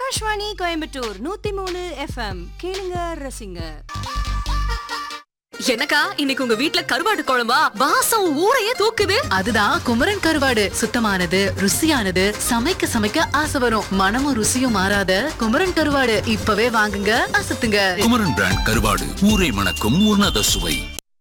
ஆகாஷ்வாணி கோயம்புத்தூர் நூத்தி மூணு எஃப்எம் கேளுங்க ரசிங்க எனக்கா இன்னைக்கு உங்க வீட்ல கருவாடு குழம்பா வாசம் ஊரையே தூக்குது அதுதான் குமரன் கருவாடு சுத்தமானது ருசியானது சமைக்க சமைக்க ஆசை வரும் மனமும் ருசியும் மாறாத குமரன் கருவாடு இப்பவே வாங்குங்க அசத்துங்க குமரன் பிராண்ட் கருவாடு ஊரை மணக்கும் உன்னத சுவை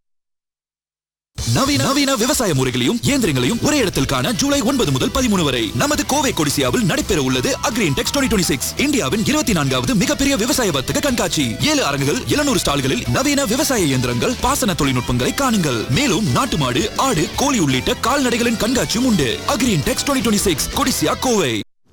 நவீன நவீன விவசாய முறைகளையும் இயந்திரங்களையும் ஒரே இடத்தில் காண ஜூலை ஒன்பது முதல் பதிமூணு வரை நமது கோவை கொடிசியாவில் நடைபெற உள்ளது அக்ரீன் டெக்ஸ் டுவெண்ட்டி சிக்ஸ் இந்தியாவின் இருபத்தி நான்காவது மிகப்பெரிய விவசாய வர்த்தக கண்காட்சி ஏழு அரங்குகள் எழுநூறு ஸ்டால்களில் நவீன விவசாய இயந்திரங்கள் பாசன தொழில்நுட்பங்களை காணுங்கள் மேலும் நாட்டு மாடு ஆடு கோழி உள்ளிட்ட கால்நடைகளின் கண்காட்சியும் உண்டு Agrintex twenty six Codissia Kovai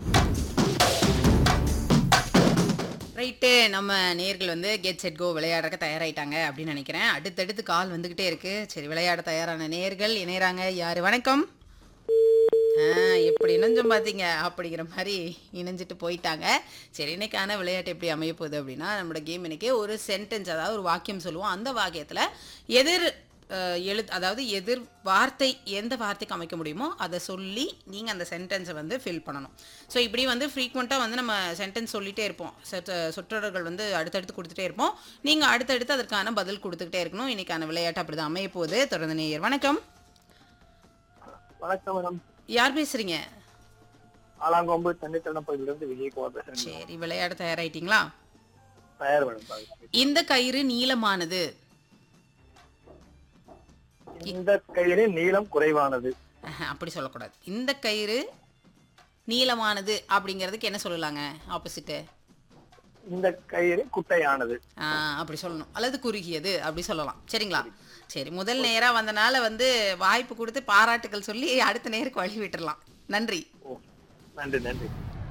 right நம்ம நேர்கள் வந்து கெட் செட் கோ விளையாடுறக்க தயாராயிட்டாங்க அப்படின்னு நினைக்கிறேன் அடுத்தடுத்து கால் வந்துகிட்டே இருக்கு சரி விளையாட தயாரான நேர்கள் இணையறாங்க யாரு வணக்கம் ஆ, எப்படி இணைஞ்சோம் பார்த்தீங்க அப்படிங்கிற மாதிரி இணைஞ்சிட்டு போயிட்டாங்க சரி இன்னைக்கான விளையாட்டு எப்படி அமைய போகுது அப்படின்னா நம்மளோட கேம் இன்னைக்கு ஒரு சென்டென்ஸ் அதாவது ஒரு வாக்கியம் சொல்லுவோம் அந்த வாக்கியத்தில் எதிர் அஹ், எழு அதாவது எதிர் வார்த்தை எந்த வார்த்தைக்கு அமைக்க முடியுமோ அதை சொல்லி நீங்கள் அந்த சென்டென்ஸை வந்து ஃபில் பண்ணணும் ஸோ இப்படி வந்து ஃப்ரீக்வெண்ட்டாக வந்து நம்ம சென்டென்ஸ் சொல்லிகிட்டே இருப்போம் சொற்ற- சொற்றொடர்கள் வந்து அடுத்தடுத்து கொடுத்துட்டே இருப்போம் நீங்கள் அடுத்தடுத்து அதற்கான பதில் கொடுத்துக்கிட்டே இருக்கணும் இன்னைக்கான விளையாட்டு அப்படி தான் அமைய போகுது தொடர்ந்து நேயர் வணக்கம் வணக்கம் மேடம் யார் பேசுகிறீங்க ஆலாங்கொம்பு தண்ணித்தடம் பகுதியிலிருந்து விஜயகுமார் பேசுறேன் சரி விளையாட தயாராயிட்டீங்களா தயார் மேடம் பாருங்க. இந்த கயிறு நீளமானது இந்த கயிறு நீளம் குறைவானது அஹ், அப்படி சொல்லக்கூடாது இந்த கயிறு நீளமானது அப்படிங்கிறதுக்கு என்ன சொல்லலாங்க ஆப்போசிட்டு இந்த கயிறு குட்டையானது அப்படி சொல்லணும் அல்லது குறுகியது அப்படி சொல்லலாம் சரிங்களா சரி முதல் நேரா வந்தனால வந்து வாய்ப்பு கொடுத்து பாராட்டுகள் சொல்லி அடுத்த நேருக்கு வழி விட்டுறலாம் நன்றி ஓ நன்றி நன்றி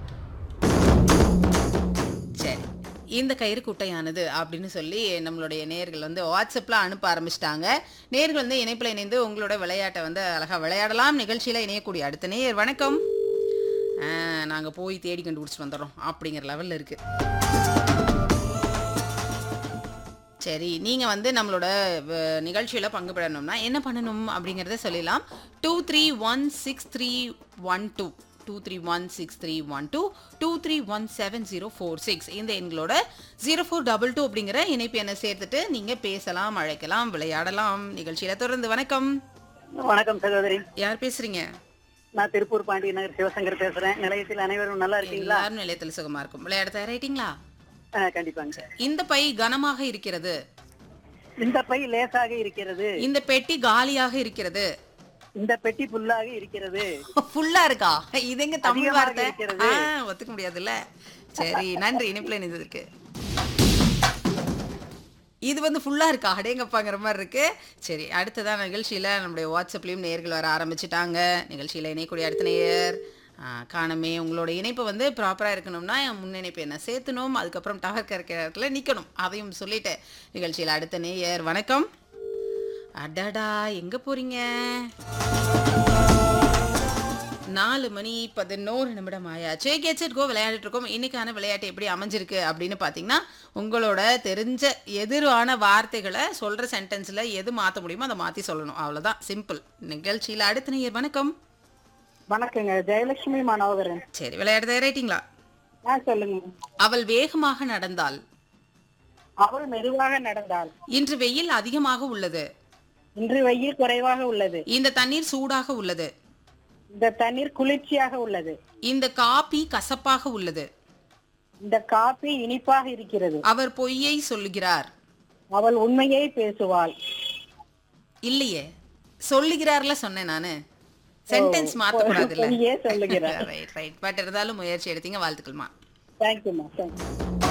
சரி இந்த கயிறு குட்டையானது அப்படின்னு சொல்லி நம்மளுடைய நேர்கள் வந்து வாட்ஸ்அப்பில் அனுப்ப ஆரம்பிச்சிட்டாங்க நேர்கள் வந்து இணைப்பில் இணைந்து உங்களோட விளையாட்டை வந்து அழகாக விளையாடலாம் நிகழ்ச்சியில் இணையக்கூடிய அடுத்த நேயர் வணக்கம் நாங்கள் போய் தேடி கண்டுபிடிச்சிட்டு வந்துடுறோம் அப்படிங்கிற லெவலில் இருக்குது சரி நீங்கள் வந்து நம்மளோட நிகழ்ச்சியில் பங்கு பெறணும்னா என்ன பண்ணணும் அப்படிங்கிறத சொல்லிடலாம் two three one six three one two two three one six three one two two three one seven zero four six இந்த எண்களோட ஜீரோ ஃபோர் டபுள் டூ அப்படிங்கிற இணைப்பு எண்ணை சேர்த்துட்டு நீங்கள் பேசலாம் அழைக்கலாம் விளையாடலாம் நிகழ்ச்சியில் தொடர்ந்து வணக்கம் வணக்கம் சகோதரி யார் பேசுறீங்க நான் திருப்பூர் பாண்டிய நகர் சிவசங்கர் பேசுறேன் நிலையத்தில் அனைவரும் நல்லா இருக்கீங்களா எல்லாரும் நிலையத்தில் சுகமா இருக்கும் விளையாட தயாராயிட்டீங்களா ஆ, கண்டிப்பாங்க இந்த பை கனமாக இருக்கிறது இந்த பை லேசாக இருக்கிறது இந்த பெட்டி காலியாக இருக்கிறது இந்த பெட்டி புல்லாக இருக்கிறது ஃபுல்லா இருக்கா இது எங்க தமிழ் அதிகமாக வார்த்தை இருக்கிறது. ஆ, ஒத்துக்க முடியாதுல்ல சரி நன்றி இணைப்புல இணைந்ததுக்கு இது வந்து ஃபுல்லா இருக்கா அடேங்கப்பாங்கிற மாதிரி இருக்கு சரி அடுத்ததான் நிகழ்ச்சியில நம்மளுடைய வாட்ஸ்அப்லயும் நேர்கள் வர ஆரம்பிச்சிட்டாங்க நிகழ்ச்சியில இணையக்கூடிய அடுத்த நேயர் ஆ, காணமே உங்களோட இணைப்பு வந்து ப்ராப்பராக இருக்கணும்னா முன் இணைப்பு என்ன சேர்த்தணும் அதுக்கப்புறம் டவர் கறக்கிற இடத்துல நிற்கணும் அதையும் சொல்லிட்டு நிகழ்ச்சியில் அடுத்த நேயர் வணக்கம் அடடா எங்க போறீங்க நாலு மணி பதினோரு நிமிடம் ஆயாச்சு கேச்சட் கோ விளையாடிட்டு இருக்கோம் இன்னைக்கான விளையாட்டு எப்படி அமைஞ்சிருக்கு அப்படின்னு பார்த்தீங்கன்னா உங்களோட தெரிஞ்ச எதிரான வார்த்தைகளை சொல்ற சென்டென்ஸ்ல எது மாற்ற முடியுமோ அதை மாற்றி சொல்லணும் அவ்வளோதான் சிம்பிள் நிகழ்ச்சியில் அடுத்த நேயர் வணக்கம் வணக்கங்க ஜெயலட்சுமி மனோகரன் சரி விளையாட தயாராயிட்டீங்களா ஆ சொல்லுங்க அவள் வேகமாக நடந்தாள் அவள் மெதுவாக நடந்தாள் இன்று வெயில் அதிகமாக உள்ளது இன்று வெயில் குறைவாக உள்ளது இந்த தண்ணீர் சூடாக உள்ளது இந்த தண்ணீர் குளிர்ச்சியாக உள்ளது இந்த காபி கசப்பாக உள்ளது இந்த காபி இனிப்பாக இருக்கிறது அவர் பொய்யை சொல்லுகிறார் அவள் உண்மையை பேசுவாள் இல்லையே சொல்லுகிறார்ல சொன்னேன் நானு சென்டென்ஸ் மாத்தக்கூடாதுல்ல பொய்யே சொல்லுகிறார் ரைட் ரைட் பட் இருந்தாலும் முயற்சி எடுத்தீங்க வாழ்த்துக்கள்மா தேங்க்யூமா தேங்க்யூ